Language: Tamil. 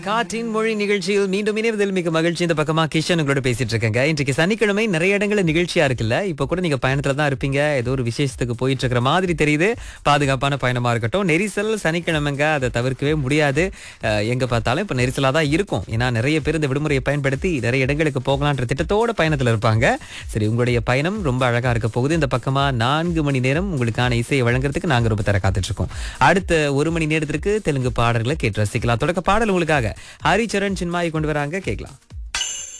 காற்றின் மொழி நிகழ்ச்சியில் மீண்டும் இணைவதில் மிக மகிழ்ச்சி இந்த பக்கமா கிஷன் உங்களோட பேசிட்டு இருக்கேங்க இன்றைக்கு சனிக்கிழமை நிறைய இடங்கள்ல நிகழ்ச்சியா இருக்குல்ல இப்ப கூட நீங்க பயணத்துல தான் இருப்பீங்க ஏதோ ஒரு விசேஷத்துக்கு போயிட்டு இருக்கிற மாதிரி தெரியுது பாதுகாப்பான பயணமா இருக்கட்டும் நெரிசல் சனிக்கிழமைங்க அதை தவிர்க்கவே முடியாது அஹ், எங்க பார்த்தாலும் இப்ப நெரிசலா தான் இருக்கும் ஏன்னா நிறைய பேர் இந்த விடுமுறையை பயன்படுத்தி நிறைய இடங்களுக்கு போகலான்ற திட்டத்தோட பயணத்துல இருப்பாங்க சரி உங்களுடைய பயணம் ரொம்ப அழகா இருக்க போகுது இந்த பக்கமா நான்கு மணி நேரம் உங்களுக்கான இசையை வழங்குறதுக்கு நாங்க ரொம்ப தர காத்துட்டு இருக்கோம் அடுத்த ஒரு மணி நேரத்திற்கு தெலுங்கு பாடல்களை கேட்டு ரசிக்கலாம் தொடக்க பாடல் உங்களுக்காக ஹரிச்சரண் சின்மாயை கொண்டு வராங்க கேட்கலாம்